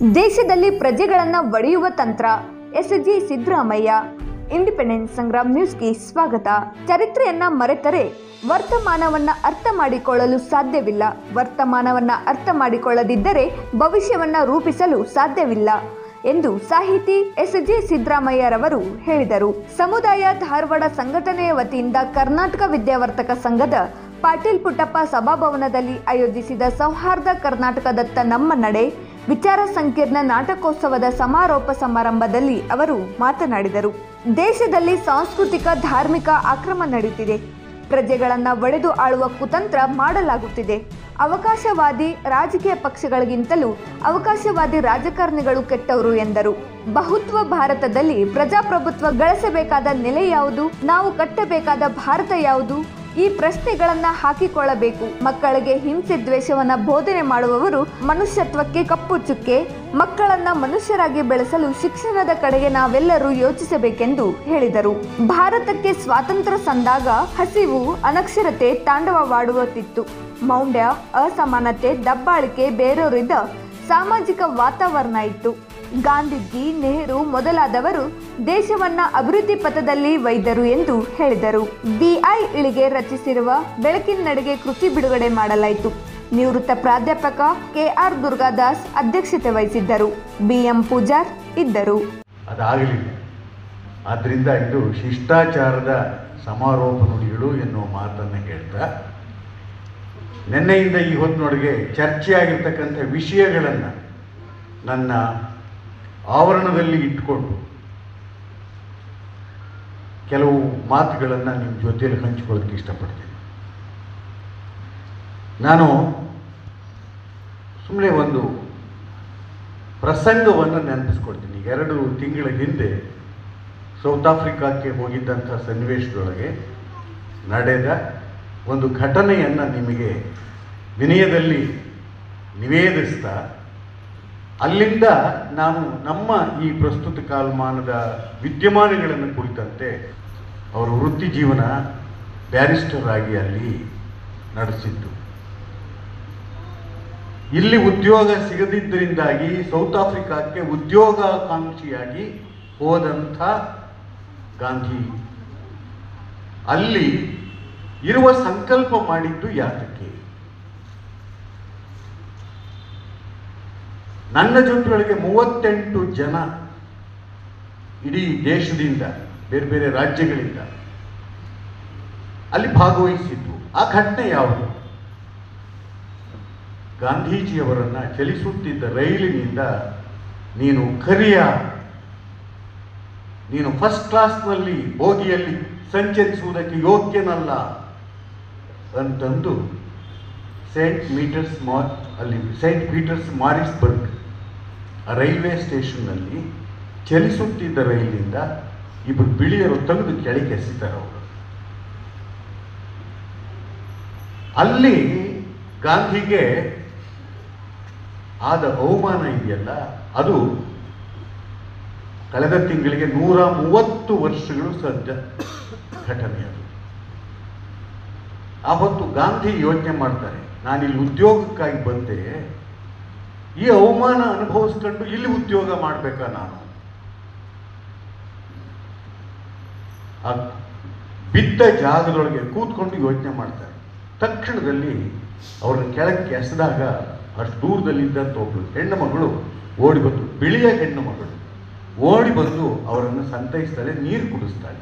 ದೇಶದಲ್ಲಿ ಪ್ರಜೆಗಳನ್ನ ಒಡೆಯುವ ತಂತ್ರ ಎಸ್ಜಿ ಸಿದ್ದರಾಮಯ್ಯ ಇಂಡಿಪೆಂಡೆನ್ಸ್ ಸಂಗ್ರಾಮ್ ನ್ಯೂಸ್ಗೆ ಸ್ವಾಗತ ಚರಿತ್ರೆಯನ್ನ ಮರೆತರೆ ವರ್ತಮಾನವನ್ನ ಅರ್ಥ ಮಾಡಿಕೊಳ್ಳಲು ಸಾಧ್ಯವಿಲ್ಲ ವರ್ತಮಾನವನ್ನ ಅರ್ಥ ಮಾಡಿಕೊಳ್ಳದಿದ್ದರೆ ಭವಿಷ್ಯವನ್ನ ರೂಪಿಸಲು ಸಾಧ್ಯವಿಲ್ಲ ಎಂದು ಸಾಹಿತಿ ಎಸ್ ಜೆ ಸಿದ್ದರಾಮಯ್ಯರವರು ಹೇಳಿದರು ಸಮುದಾಯ ಧಾರವಾಡ ಸಂಘಟನೆಯ ವತಿಯಿಂದ ಕರ್ನಾಟಕ ವಿದ್ಯಾವರ್ತಕ ಸಂಘದ ಪಾಟೀಲ್ ಪುಟ್ಟಪ್ಪ ಸಭಾಭವನದಲ್ಲಿ ಆಯೋಜಿಸಿದ ಸೌಹಾರ್ದ ಕರ್ನಾಟಕದತ್ತ ನಮ್ಮ ನಡೆ ವಿಚಾರ ಸಂಕಿರಣ ನಾಟಕೋತ್ಸವದ ಸಮಾರೋಪ ಸಮಾರಂಭದಲ್ಲಿ ಅವರು ಮಾತನಾಡಿದರು ದೇಶದಲ್ಲಿ ಸಾಂಸ್ಕೃತಿಕ ಧಾರ್ಮಿಕ ಆಕ್ರಮ ನಡೆಯುತ್ತಿದೆ ಪ್ರಜೆಗಳನ್ನ ಒಡೆದು ಆಳುವ ಕುತಂತ್ರ ಮಾಡಲಾಗುತ್ತಿದೆ ಅವಕಾಶವಾದಿ ರಾಜಕೀಯ ಪಕ್ಷಗಳಿಗಿಂತಲೂ ಅವಕಾಶವಾದಿ ರಾಜಕಾರಣಿಗಳು ಕೆಟ್ಟವರು ಎಂದರು ಬಹುತ್ವ ಭಾರತದಲ್ಲಿ ಪ್ರಜಾಪ್ರಭುತ್ವ ಗಳಿಸಬೇಕಾದ ನೆಲೆ ಯಾವುದು ನಾವು ಕಟ್ಟಬೇಕಾದ ಭಾರತ ಯಾವುದು ಈ ಪ್ರಶ್ನೆಗಳನ್ನ ಹಾಕಿಕೊಳ್ಳಬೇಕು ಮಕ್ಕಳಿಗೆ ಹಿಂಸೆ ದ್ವೇಷವನ್ನ ಬೋಧನೆ ಮಾಡುವವರು ಮನುಷ್ಯತ್ವಕ್ಕೆ ಕಪ್ಪು ಚುಕ್ಕೆ ಮಕ್ಕಳನ್ನ ಮನುಷ್ಯರಾಗಿ ಬೆಳೆಸಲು ಶಿಕ್ಷಣದ ಕಡೆಗೆ ನಾವೆಲ್ಲರೂ ಯೋಚಿಸಬೇಕೆಂದು ಹೇಳಿದರು ಭಾರತಕ್ಕೆ ಸ್ವಾತಂತ್ರ್ಯ ಸಂದಾಗ ಹಸಿವು ಅನಕ್ಷರತೆ ತಾಂಡವವಾಡುತ್ತಿತ್ತು ಮೌಢ್ಯ ಅಸಮಾನತೆ ದಬ್ಬಾಳಿಕೆ ಬೇರೆಯವರಿದ್ದ ಸಾಮಾಜಿಕ ವಾತಾವರಣ ಇತ್ತು ಗಾಂಧೀಜಿ ನೆಹರು ಮೊದಲಾದವರು ದೇಶವನ್ನ ಅಭಿವೃದ್ಧಿ ಪಥದಲ್ಲಿ ಒಯ್ದರು ಎಂದು ಹೇಳಿದರು ಬಿಐ ಇಳಿಗೆ ರಚಿಸಿರುವ ಬೆಳಕಿನ ನಡಿಗೆ ಕೃತಿ ಬಿಡುಗಡೆ ಮಾಡಲಾಯಿತು ನಿವೃತ್ತ ಪ್ರಾಧ್ಯಾಪಕ ಕೆಆರ್ ದುರ್ಗಾದಾಸ್ ಅಧ್ಯಕ್ಷತೆ ವಹಿಸಿದ್ದರು ಬಿಎಂ ಪೂಜಾರ್ ಇದ್ದರು ಅದಾಗಲಿಲ್ಲ ಆದ್ದರಿಂದ ಇದು ಶಿಷ್ಟಾಚಾರದ ಸಮಾರೋಪ ನುಡಿಗಳು ಎನ್ನುವ ಮಾತನ್ನು ಹೇಳ್ತಾ ನಿನ್ನೆಯಿಂದ ಈ ಹೊತ್ತಿನೊಳಗೆ ಚರ್ಚೆಯಾಗಿರ್ತಕ್ಕಂಥ ವಿಷಯಗಳನ್ನು ನನ್ನ ಆವರಣದಲ್ಲಿ ಇಟ್ಕೊಂಡು ಕೆಲವು ಮಾತುಗಳನ್ನು ನಿಮ್ಮ ಜೊತೆಯಲ್ಲಿ ಹಂಚಿಕೊಳ್ಳೋಕ್ಕೆ ಇಷ್ಟಪಡ್ತೀನಿ ನಾನು ಸುಮ್ಮನೆ ಒಂದು ಪ್ರಸಂಗವನ್ನು ನೆನಪಿಸ್ಕೊಡ್ತೀನಿ ಎರಡು ತಿಂಗಳ ಹಿಂದೆ ಸೌತ್ ಆಫ್ರಿಕಾಕ್ಕೆ ಹೋಗಿದ್ದಂಥ ಸನ್ನಿವೇಶದೊಳಗೆ ನಡೆದ ಒಂದು ಘಟನೆಯನ್ನು ನಿಮಗೆ ವಿನಯದಲ್ಲಿ ನಿವೇದಿಸ್ತಾ ಅಲ್ಲಿಂದ ನಾನು ನಮ್ಮ ಈ ಪ್ರಸ್ತುತ ಕಾಲಮಾನದ ವಿದ್ಯಮಾನಗಳನ್ನು ಕುರಿತಂತೆ ಅವರ ವೃತ್ತಿ ಜೀವನ ಬ್ಯಾರಿಸ್ಟರ್ ಆಗಿ ಅಲ್ಲಿ ನಡೆಸಿದ್ದು ಇಲ್ಲಿ ಉದ್ಯೋಗ ಸಿಗದಿದ್ದರಿಂದಾಗಿ ಸೌತ್ ಆಫ್ರಿಕಾಕ್ಕೆ ಉದ್ಯೋಗಾಕಾಂಕ್ಷಿಯಾಗಿ ಹೋದಂಥ ಗಾಂಧಿ ಅಲ್ಲಿ ಇರುವ ಸಂಕಲ್ಪ ಮಾಡಿದ್ದು ಯಾತಕ್ಕೆ ನನ್ನ ಜೊತೆಯೊಳಗೆ ಮೂವತ್ತೆಂಟು ಜನ ಇಡೀ ದೇಶದಿಂದ ಬೇರೆ ಬೇರೆ ರಾಜ್ಯಗಳಿಂದ ಅಲ್ಲಿ ಭಾಗವಹಿಸಿದ್ದು ಆ ಘಟನೆ ಯಾವುದು ಗಾಂಧೀಜಿಯವರನ್ನ ಚಲಿಸುತ್ತಿದ್ದ ರೈಲಿನಿಂದ ನೀನು ಕರಿಯ ನೀನು ಫಸ್ಟ್ ಕ್ಲಾಸ್ನಲ್ಲಿ ಬೋಗಿಯಲ್ಲಿ ಸಂಚರಿಸುವುದಕ್ಕೆ ಯೋಗ್ಯನಲ್ಲ ಅಂತಂದು ಸೈಂಟ್ ಮೀಟರ್ಸ್ ಮಾ ಅಲ್ಲಿ ಸೈಂಟ್ ಪೀಟರ್ಸ್ ಮಾರಿಸ್ಬರ್ಗ್ ಆ ರೈಲ್ವೆ ಸ್ಟೇಷನ್ನಲ್ಲಿ ಚಲಿಸುತ್ತಿದ್ದ ರೈಲಿನಿಂದ ಇಬ್ಬರು ಬಿಳಿಯರು ತೆಗೆದು ಕೆಳಗೆ ಎಸಿತಾರೆ ಅವರು ಅಲ್ಲಿ ಗಾಂಧಿಗೆ ಆದ ಅವಮಾನ ಇದೆಯಲ್ಲ ಅದು ಕಳೆದ ತಿಂಗಳಿಗೆ ನೂರ ಮೂವತ್ತು ವರ್ಷಗಳು ಸದ್ಯ ಘಟನೆ ಅದು ಆವತ್ತು ಗಾಂಧಿ ಯೋಚನೆ ಮಾಡ್ತಾರೆ ನಾನಿಲ್ಲಿ ಉದ್ಯೋಗಕ್ಕಾಗಿ ಬಂದೆ ಈ ಅವಮಾನ ಅನುಭವಿಸ್ಕೊಂಡು ಇಲ್ಲಿ ಉದ್ಯೋಗ ಮಾಡಬೇಕಾ ನಾನು ಆ ಬಿದ್ದ ಜಾಗದೊಳಗೆ ಕೂತ್ಕೊಂಡು ಯೋಚನೆ ಮಾಡ್ತಾರೆ ತಕ್ಷಣದಲ್ಲಿ ಅವ್ರನ್ನ ಕೆಳಕ್ಕೆ ಎಸೆದಾಗ ಅಷ್ಟು ದೂರದಲ್ಲಿದ್ದಂಥ ಒಬ್ಬಳು ಹೆಣ್ಣು ಮಗಳು ಓಡಿ ಬಂದು ಬಿಳಿಯ ಹೆಣ್ಣು ಮಗಳು ಓಡಿ ಬಂದು ಅವರನ್ನು ಸಂತೈಸ್ತಾಳೆ ನೀರು ಕುಡಿಸ್ತಾಳೆ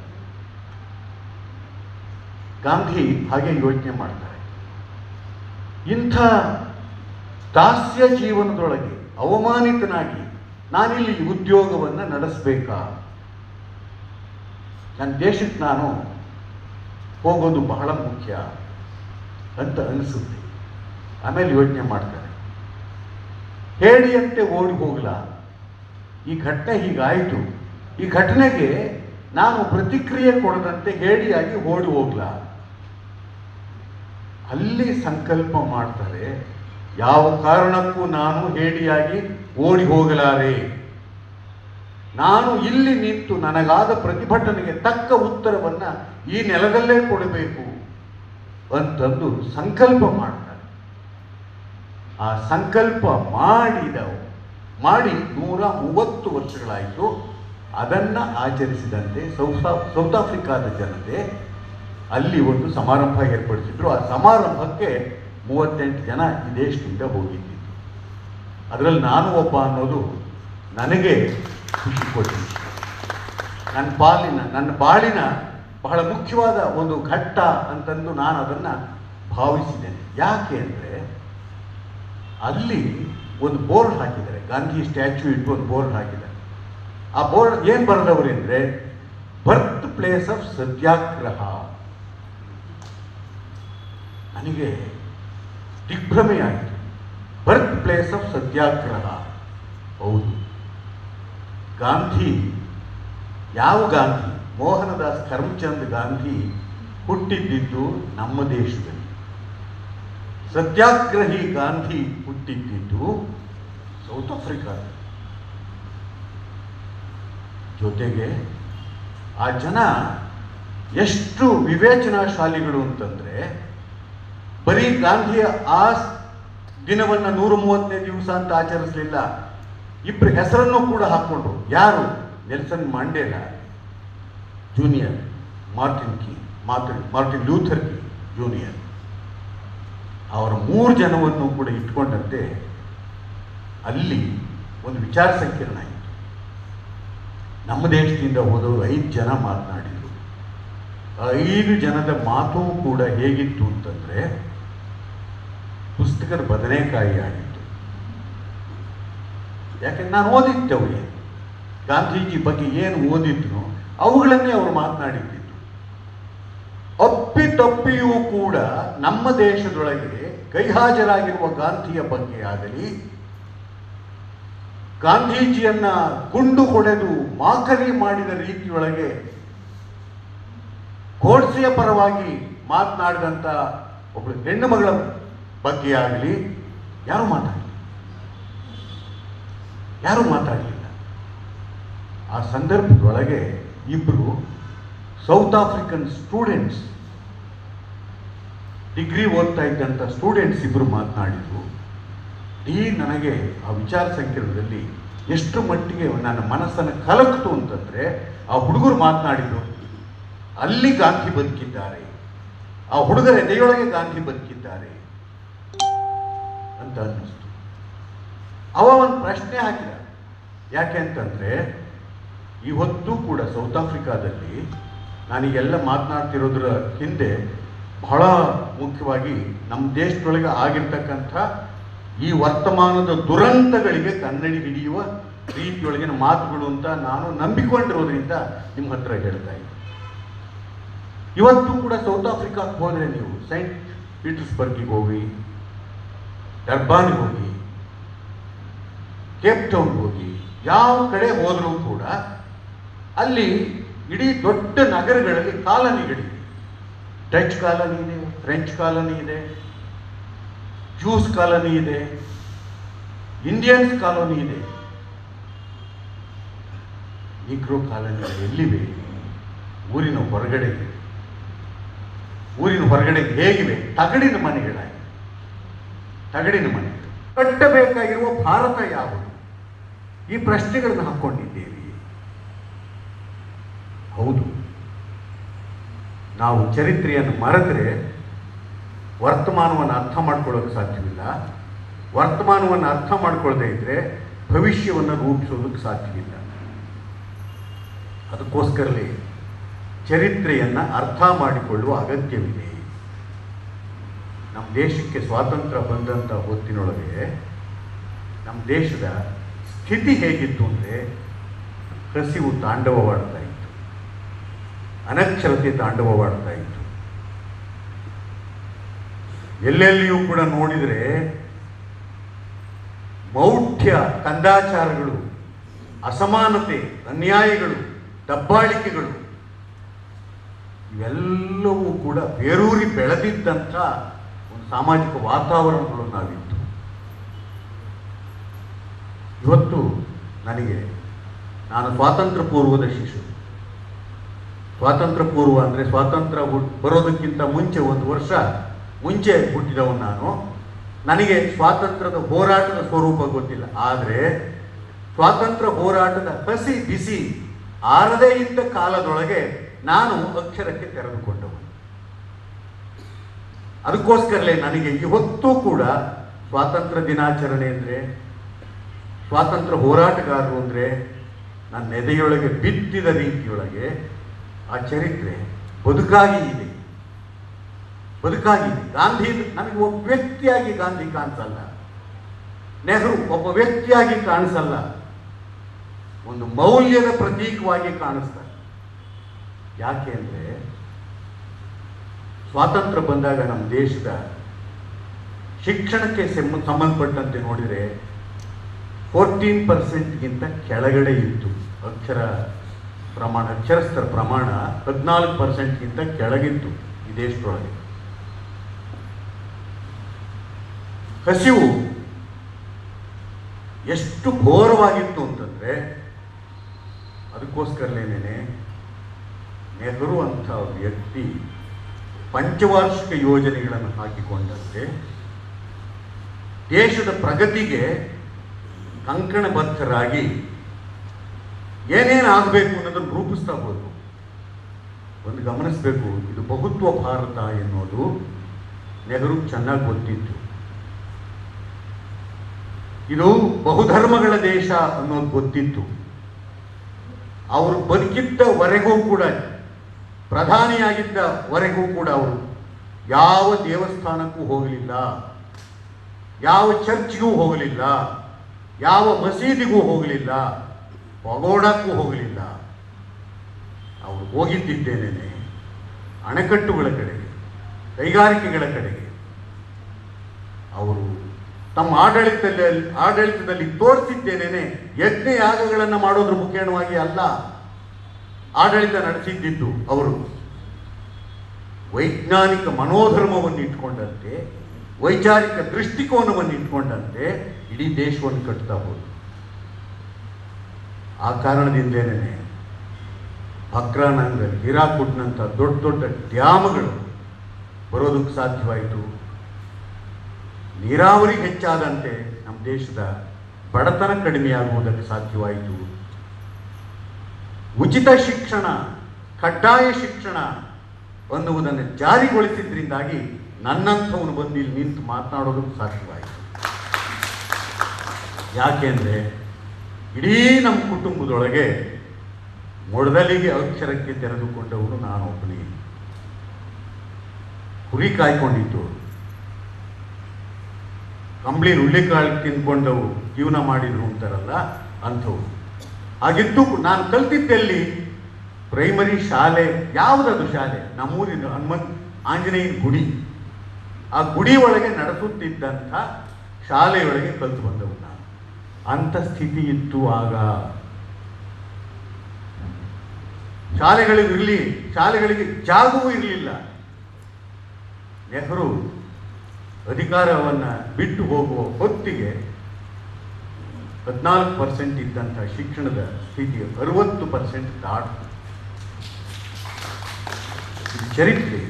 ಗಾಂಧಿ ಹಾಗೆ ಯೋಚನೆ ಮಾಡ್ತಾರೆ ಇಂಥ ದಾಸ್ಯ ಜೀವನದೊಳಗೆ ಅವಮಾನಿತನಾಗಿ ನಾನಿಲ್ಲಿ ಉದ್ಯೋಗವನ್ನು ನಡೆಸಬೇಕಾ ನನ್ನ ದೇಶಕ್ಕೆ ನಾನು ಹೋಗೋದು ಬಹಳ ಮುಖ್ಯ ಅಂತ ಅನಿಸುತ್ತೆ ಆಮೇಲೆ ಯೋಚನೆ ಮಾಡ್ತಾರೆ ಹೇಳಿಯಂತೆ ಓಡಿ ಹೋಗಲ ಈ ಘಟನೆ ಹೀಗಾಯಿತು ಈ ಘಟನೆಗೆ ನಾನು ಪ್ರತಿಕ್ರಿಯೆ ಕೊಡದಂತೆ ಹೇಳಿಯಾಗಿ ಓಡಿ ಹೋಗ್ಲ ಅಲ್ಲಿ ಸಂಕಲ್ಪ ಮಾಡ್ತಾರೆ ಯಾವ ಕಾರಣಕ್ಕೂ ನಾನು ಹೇಳಿಯಾಗಿ ಓಡಿ ಹೋಗಲಾರೆ ನಾನು ಇಲ್ಲಿ ನಿಂತು ನನಗಾದ ಪ್ರತಿಭಟನೆಗೆ ತಕ್ಕ ಉತ್ತರವನ್ನ ಈ ನೆಲದಲ್ಲೇ ಕೊಡಬೇಕು ಅಂತಂದು ಸಂಕಲ್ಪ ಮಾಡ್ತಾರೆ ಆ ಸಂಕಲ್ಪ ಮಾಡಿದ ಮಾಡಿ ನೂರ ಮೂವತ್ತು ವರ್ಷಗಳಾಯಿತು ಅದನ್ನು ಆಚರಿಸಿದಂತೆ ಸೌತ್ ಸೌತ್ ಆಫ್ರಿಕಾದ ಜನತೆ ಅಲ್ಲಿ ಒಂದು ಸಮಾರಂಭ ಏರ್ಪಡಿಸಿದ್ರು ಆ ಸಮಾರಂಭಕ್ಕೆ ಮೂವತ್ತೆಂಟು ಜನ ಈ ದೇಶದಿಂದ ಹೋಗಿದ್ದಿದ್ದು ಅದರಲ್ಲಿ ನಾನು ಒಬ್ಬ ಅನ್ನೋದು ನನಗೆ ಖುಷಿ ಕೊಟ್ಟಿದೆ ನನ್ನ ಪಾಲಿನ ನನ್ನ ಬಾಳಿನ ಬಹಳ ಮುಖ್ಯವಾದ ಒಂದು ಘಟ್ಟ ಅಂತಂದು ನಾನು ಅದನ್ನು ಭಾವಿಸಿದ್ದೇನೆ ಯಾಕೆ ಅಂದರೆ ಅಲ್ಲಿ ಒಂದು ಬೋರ್ಡ್ ಹಾಕಿದ್ದಾರೆ ಗಾಂಧಿ ಸ್ಟ್ಯಾಚ್ಯೂ ಇಟ್ಟು ಒಂದು ಬೋರ್ಡ್ ಹಾಕಿದ್ದಾರೆ ಆ ಬೋರ್ಡ್ ಏನು ಬರೆದವರು ಅಂದರೆ ಬರ್ತ್ ಪ್ಲೇಸ್ ಆಫ್ ಸತ್ಯಾಗ್ರಹ ನನಗೆ ದಿಗ್ಭ್ರಮೆಯಾಯಿತು ಬರ್ತ್ ಪ್ಲೇಸ್ ಆಫ್ ಸತ್ಯಾಗ್ರಹ ಹೌದು ಗಾಂಧಿ ಯಾವ ಗಾಂಧಿ ಮೋಹನದಾಸ್ ಕರಮ್ಚಂದ್ ಗಾಂಧಿ ಹುಟ್ಟಿದ್ದಿದ್ದು ನಮ್ಮ ದೇಶದಲ್ಲಿ ಸತ್ಯಾಗ್ರಹಿ ಗಾಂಧಿ ಹುಟ್ಟಿದ್ದಿದ್ದು ಸೌತ್ ಆಫ್ರಿಕಾದಲ್ಲಿ ಜೊತೆಗೆ ಆ ಜನ ಎಷ್ಟು ವಿವೇಚನಾಶಾಲಿಗಳು ಅಂತಂದ್ರೆ ಬರೀ ಗಾಂಧಿಯ ಆ ದಿನವನ್ನು ನೂರ ಮೂವತ್ತನೇ ದಿವಸ ಅಂತ ಆಚರಿಸಲಿಲ್ಲ ಇಬ್ಬರು ಹೆಸರನ್ನು ಕೂಡ ಹಾಕ್ಕೊಂಡ್ರು ಯಾರು ನೆಲ್ಸನ್ ಮಾಂಡೇಲ ಜೂನಿಯರ್ ಮಾರ್ಟಿನ್ ಕಿ ಮಾರ್ಟಿನ್ ಮಾರ್ಟಿನ್ ಲೂಥರ್ ಕಿ ಜೂನಿಯರ್ ಅವರ ಮೂರು ಜನವನ್ನು ಕೂಡ ಇಟ್ಕೊಂಡಂತೆ ಅಲ್ಲಿ ಒಂದು ವಿಚಾರ ಸಂಕಿರಣ ಆಯಿತು ನಮ್ಮ ದೇಶದಿಂದ ಹೋದವರು ಐದು ಜನ ಮಾತನಾಡಿದರು ಐದು ಜನದ ಮಾತು ಕೂಡ ಹೇಗಿತ್ತು ಅಂತಂದರೆ ಪುಸ್ತಕದ ಬದನೆಕಾಯಿ ಆಗಿತ್ತು ಯಾಕೆಂದ್ರೆ ನಾನು ಓದಿದ್ದವ್ರಿಗೆ ಗಾಂಧೀಜಿ ಬಗ್ಗೆ ಏನು ಓದಿದ್ರು ಅವುಗಳನ್ನೇ ಅವರು ಮಾತನಾಡಿದ್ದಿದ್ದು ಅಪ್ಪಿತಪ್ಪಿಯೂ ಕೂಡ ನಮ್ಮ ದೇಶದೊಳಗೆ ಗೈಹಾಜರಾಗಿರುವ ಗಾಂಧಿಯ ಬಗ್ಗೆ ಆಗಲಿ ಗಾಂಧೀಜಿಯನ್ನ ಗುಂಡು ಹೊಡೆದು ಮಾಕರಿ ಮಾಡಿದ ರೀತಿಯೊಳಗೆ ಗೋಡ್ಸೆಯ ಪರವಾಗಿ ಮಾತನಾಡಿದಂಥ ಒಬ್ಬಳು ಹೆಣ್ಣು ಮಗಳ ಬಗ್ಗೆ ಆಗಲಿ ಯಾರು ಮಾತಾಡಲಿ ಯಾರು ಮಾತಾಡಲಿಲ್ಲ ಆ ಸಂದರ್ಭದೊಳಗೆ ಇಬ್ಬರು ಸೌತ್ ಆಫ್ರಿಕನ್ ಸ್ಟೂಡೆಂಟ್ಸ್ ಡಿಗ್ರಿ ಓದ್ತಾ ಇದ್ದಂಥ ಸ್ಟೂಡೆಂಟ್ಸ್ ಇಬ್ಬರು ಮಾತನಾಡಿದ್ರು ಈ ನನಗೆ ಆ ವಿಚಾರ ಸಂಕಿರಣದಲ್ಲಿ ಎಷ್ಟು ಮಟ್ಟಿಗೆ ನನ್ನ ಮನಸ್ಸನ್ನು ಕಲಕ್ತು ಅಂತಂದರೆ ಆ ಹುಡುಗರು ಮಾತನಾಡಿದ್ರು ಅಲ್ಲಿ ಗಾಂಧಿ ಬದುಕಿದ್ದಾರೆ ಆ ಹುಡುಗರ ಎದೆಯೊಳಗೆ ಗಾಂಧಿ ಬದುಕಿದ್ದಾರೆ ಅಂತ ಅನ್ನಿಸ್ತು ಅವ ಒಂದು ಪ್ರಶ್ನೆ ಹಾಕಿದ ಯಾಕೆ ಅಂತಂದರೆ ಇವತ್ತೂ ಕೂಡ ಸೌತ್ ಆಫ್ರಿಕಾದಲ್ಲಿ ನಾನೀಗೆಲ್ಲ ಮಾತನಾಡ್ತಿರೋದ್ರ ಹಿಂದೆ ಬಹಳ ಮುಖ್ಯವಾಗಿ ನಮ್ಮ ದೇಶದೊಳಗೆ ಆಗಿರ್ತಕ್ಕಂಥ ಈ ವರ್ತಮಾನದ ದುರಂತಗಳಿಗೆ ಕನ್ನಡಿ ಹಿಡಿಯುವ ರೀತಿಯೊಳಗಿನ ಮಾತುಗಳು ಅಂತ ನಾನು ನಂಬಿಕೊಂಡಿರೋದ್ರಿಂದ ನಿಮ್ಮ ಹತ್ರ ಹೇಳ್ತಾ ಇದ್ದೀನಿ ಇವತ್ತು ಕೂಡ ಸೌತ್ ಆಫ್ರಿಕಾಕ್ಕೆ ಹೋದರೆ ನೀವು ಸೈಂಟ್ ಪೀಟರ್ಸ್ಬರ್ಗಿಗೆ ಹೋಗಿ ಡರ್ಬಾನ್ಗೆ ಹೋಗಿ ಕೇಪ್ ಟೌನ್ಗೆ ಹೋಗಿ ಯಾವ ಕಡೆ ಹೋದರೂ ಕೂಡ ಅಲ್ಲಿ ಇಡೀ ದೊಡ್ಡ ನಗರಗಳಲ್ಲಿ ಕಾಲನಿಗಳಿವೆ ಡಚ್ ಕಾಲನಿ ಇದೆ ಫ್ರೆಂಚ್ ಕಾಲನಿ ಇದೆ ಜ್ಯೂಸ್ ಕಾಲನಿ ಇದೆ ಇಂಡಿಯನ್ಸ್ ಕಾಲೋನಿ ಇದೆ ನಿಗ್ರೋ ಕಾಲನಿ ಎಲ್ಲಿವೆ ಊರಿನ ಹೊರಗಡೆ ಇವೆ. ಊರಿನ ಹೊರಗಡೆ ಹೇಗಿವೆ ತಗಡಿನ ಮನೆಗಳಾಗಿವೆ ತಗಡಿನ ಮನೆಗಳು ಕಟ್ಟಬೇಕಾಗಿರುವ ಭಾರತ ಯಾವುದು ಈ ಪ್ರಶ್ನೆಗಳನ್ನು ಹಾಕ್ಕೊಂಡಿದ್ದೇವೆ ಹೌದು ನಾವು ಚರಿತ್ರೆಯನ್ನು ಮರೆತರೆ ವರ್ತಮಾನವನ್ನು ಅರ್ಥ ಮಾಡ್ಕೊಳ್ಳೋಕೆ ಸಾಧ್ಯವಿಲ್ಲ ವರ್ತಮಾನವನ್ನು ಅರ್ಥ ಮಾಡ್ಕೊಳ್ಳದೆ ಇದ್ದರೆ ಭವಿಷ್ಯವನ್ನು ರೂಪಿಸೋದಕ್ಕೆ ಸಾಧ್ಯವಿಲ್ಲ ಅದಕ್ಕೋಸ್ಕರಲೇ ಚರಿತ್ರೆಯನ್ನು ಅರ್ಥ ಮಾಡಿಕೊಳ್ಳುವ ಅಗತ್ಯವಿದೆ ನಮ್ಮ ದೇಶಕ್ಕೆ ಸ್ವಾತಂತ್ರ್ಯ ಬಂದಂಥ ಹೊತ್ತಿನೊಳಗೆ ನಮ್ಮ ದೇಶದ ಸ್ಥಿತಿ ಹೇಗಿತ್ತು ಅಂದರೆ ಹಸಿವು ತಾಂಡವವಾಡ್ತಾ ಇತ್ತು ಅನಕ್ಷರತೆ ತಾಂಡವವಾಡ್ತಾ ಇತ್ತು ಎಲ್ಲೆಲ್ಲಿಯೂ ಕೂಡ ನೋಡಿದರೆ ಮೌಢ್ಯ ಕಂದಾಚಾರಗಳು ಅಸಮಾನತೆ ಅನ್ಯಾಯಗಳು ದಬ್ಬಾಳಿಕೆಗಳು ಇವೆಲ್ಲವೂ ಕೂಡ ಬೇರೂರಿ ಬೆಳೆದಿದ್ದಂಥ ಒಂದು ಸಾಮಾಜಿಕ ವಾತಾವರಣಗಳು ನಾವಿತ್ತು ಇವತ್ತು ನನಗೆ ನಾನು ಸ್ವಾತಂತ್ರ್ಯ ಪೂರ್ವದ ಶಿಶು ಸ್ವಾತಂತ್ರ್ಯ ಪೂರ್ವ ಅಂದರೆ ಸ್ವಾತಂತ್ರ್ಯ ಹುಟ್ ಬರೋದಕ್ಕಿಂತ ಮುಂಚೆ ಒಂದು ವರ್ಷ ಮುಂಚೆ ಹುಟ್ಟಿದವನು ನಾನು ನನಗೆ ಸ್ವಾತಂತ್ರ್ಯದ ಹೋರಾಟದ ಸ್ವರೂಪ ಗೊತ್ತಿಲ್ಲ ಆದರೆ ಸ್ವಾತಂತ್ರ್ಯ ಹೋರಾಟದ ಹಸಿ ಬಿಸಿ ಆರದೇ ಇದ್ದ ಕಾಲದೊಳಗೆ ನಾನು ಅಕ್ಷರಕ್ಕೆ ತೆರೆದುಕೊಂಡವನು ಅದಕ್ಕೋಸ್ಕರಲೇ ನನಗೆ ಇವತ್ತೂ ಕೂಡ ಸ್ವಾತಂತ್ರ್ಯ ದಿನಾಚರಣೆ ಅಂದರೆ ಸ್ವಾತಂತ್ರ್ಯ ಹೋರಾಟಗಾರರು ಅಂದರೆ ನನ್ನ ಎದೆಯೊಳಗೆ ಬಿತ್ತಿದ ರೀತಿಯೊಳಗೆ ಆ ಚರಿತ್ರೆ ಬದುಕಾಗಿ ಇದೆ ಬದುಕಾಗಿದೆ ಗಾಂಧಿ ನನಗೆ ಒಬ್ಬ ವ್ಯಕ್ತಿಯಾಗಿ ಗಾಂಧಿ ಕಾಣಿಸಲ್ಲ ನೆಹರು ಒಬ್ಬ ವ್ಯಕ್ತಿಯಾಗಿ ಕಾಣಿಸಲ್ಲ ಒಂದು ಮೌಲ್ಯದ ಪ್ರತೀಕವಾಗಿ ಕಾಣಿಸ್ತಾರೆ ಯಾಕೆ ಅಂದರೆ ಸ್ವಾತಂತ್ರ್ಯ ಬಂದಾಗ ನಮ್ಮ ದೇಶದ ಶಿಕ್ಷಣಕ್ಕೆ ಸೆಮ್- ಸಂಬಂಧಪಟ್ಟಂತೆ ನೋಡಿದರೆ ಫೋರ್ಟೀನ್ ಪರ್ಸೆಂಟ್ಗಿಂತ ಕೆಳಗಡೆ ಇತ್ತು ಅಕ್ಷರ ಪ್ರಮಾಣ ಅಕ್ಷರಸ್ಥರ ಪ್ರಮಾಣ ಹದಿನಾಲ್ಕು ಪರ್ಸೆಂಟ್ಗಿಂತ ಕೆಳಗಿತ್ತು ಈ ದೇಶದೊಳಗೆ ಹಸಿವು ಎಷ್ಟು ಘೋರವಾಗಿತ್ತು ಅಂತಂದರೆ ಅದಕ್ಕೋಸ್ಕರಲೇನೆ ನೆಹರು ಅಂಥ ವ್ಯಕ್ತಿ ಪಂಚವಾರ್ಷಿಕ ಯೋಜನೆಗಳನ್ನು ಹಾಕಿಕೊಂಡಂತೆ ದೇಶದ ಪ್ರಗತಿಗೆ ಕಂಕಣಬದ್ಧರಾಗಿ ಏನೇನು ಆಗಬೇಕು ಅನ್ನೋದನ್ನು ರೂಪಿಸ್ತಾ ಹೋದ್ರು ಒಂದು ಗಮನಿಸಬೇಕು ಇದು ಬಹುತ್ವ ಭಾರತ ಎನ್ನುವುದು ನೆಹರು ಚೆನ್ನಾಗಿ ಗೊತ್ತಿತ್ತು ಇದು ಬಹುಧರ್ಮಗಳ ದೇಶ ಅನ್ನೋದು ಗೊತ್ತಿತ್ತು ಅವರು ಬದುಕಿದ್ದವರೆಗೂ ಕೂಡ ಪ್ರಧಾನಿಯಾಗಿದ್ದವರೆಗೂ ಕೂಡ ಅವರು ಯಾವ ದೇವಸ್ಥಾನಕ್ಕೂ ಹೋಗಲಿಲ್ಲ ಯಾವ ಚರ್ಚ್ಗೂ ಹೋಗಲಿಲ್ಲ ಯಾವ ಮಸೀದಿಗೂ ಹೋಗಲಿಲ್ಲ ಪಗೋಡಕ್ಕೂ ಹೋಗಲಿಲ್ಲ ಅವರು ಹೋಗಿದ್ದಿದ್ದೇನೆ ಅಣೆಕಟ್ಟುಗಳ ಕಡೆಗೆ ಕೈಗಾರಿಕೆಗಳ ಕಡೆಗೆ ಅವರು ತಮ್ಮ ಆಡಳಿತದಲ್ಲಿ ಆಡಳಿತದಲ್ಲಿ ತೋರಿಸಿದ್ದೇನೆ ಯಜ್ಞ ಯಾಗಗಳನ್ನು ಮಾಡೋದ್ರ ಮುಖೇಣವಾಗಿ ಅಲ್ಲ ಆಡಳಿತ ನಡೆಸಿದ್ದಿದ್ದು ಅವರು ವೈಜ್ಞಾನಿಕ ಮನೋಧರ್ಮವನ್ನು ಇಟ್ಕೊಂಡಂತೆ ವೈಚಾರಿಕ ದೃಷ್ಟಿಕೋನವನ್ನು ಇಟ್ಕೊಂಡಂತೆ ಇಡೀ ದೇಶವನ್ನು ಕಟ್ತಾ ಹೋದ್ರು ಆ ಕಾರಣದಿಂದೇನೆ ಭಕ್ರಾನಂದ ಹೀರಾಕುಟ್ನಂಥ ದೊಡ್ಡ ದೊಡ್ಡ ಡ್ಯಾಮ್ಗಳು ಬರೋದಕ್ಕೆ ಸಾಧ್ಯವಾಯಿತು ನೀರಾವರಿ ಹೆಚ್ಚಾದಂತೆ ನಮ್ಮ ದೇಶದ ಬಡತನ ಕಡಿಮೆಯಾಗುವುದಕ್ಕೆ ಸಾಧ್ಯವಾಯಿತು ಉಚಿತ ಶಿಕ್ಷಣ ಕಡ್ಡಾಯ ಶಿಕ್ಷಣ ಅನ್ನುವುದನ್ನು ಜಾರಿಗೊಳಿಸಿದ್ರಿಂದಾಗಿ ನನ್ನಂಥವನು ಬಂದು ಇಲ್ಲಿ ನಿಂತು ಮಾತನಾಡೋದಕ್ಕೆ ಸಾಧ್ಯವಾಯಿತು ಯಾಕೆಂದರೆ ಇಡೀ ನಮ್ಮ ಕುಟುಂಬದೊಳಗೆ ಮೊಡದಲಿಗೆ ಅಕ್ಷರಕ್ಕೆ ತೆರೆದುಕೊಂಡವನು ನಾನು ಒಬ್ಬನೇ ಕುರಿ ಕಾಯ್ಕೊಂಡಿದ್ದು ಕಂಬಳಿ ಹುಳ್ಳಿಕಾಳು ತಿನ್ಕೊಂಡವು ಜೀವನ ಮಾಡಿದ್ರು ಅಂತಾರಲ್ಲ ಅಂಥವು ಹಾಗಿದ್ದು ನಾನು ಕಲ್ತಿದ್ದೆಲ್ಲಿ ಪ್ರೈಮರಿ ಶಾಲೆ ಯಾವುದದು ಶಾಲೆ ನಮ್ಮೂರಿನ ಹನುಮಂತ್ ಆಂಜನೇಯನ ಗುಡಿ ಆ ಗುಡಿ ಒಳಗೆ ನಡೆಸುತ್ತಿದ್ದಂಥ ಶಾಲೆಯೊಳಗೆ ಕಲ್ತು ಬಂದವು ನಾನು ಅಂಥ ಸ್ಥಿತಿ ಇತ್ತು ಆಗ ಶಾಲೆಗಳಿರಲಿ ಶಾಲೆಗಳಿಗೆ ಜಾಗವೂ ಇರಲಿಲ್ಲ ನೆಹರು ಅಧಿಕಾರವನ್ನು ಬಿಟ್ಟು ಹೋಗುವ ಹೊತ್ತಿಗೆ ಹದಿನಾಲ್ಕು ಪರ್ಸೆಂಟ್ ಇದ್ದಂಥ ಶಿಕ್ಷಣದ ಸ್ಥಿತಿ ಅರವತ್ತು ಪರ್ಸೆಂಟ್ ದಾಟ್ ಇದು ಚರಿತ್ರೆ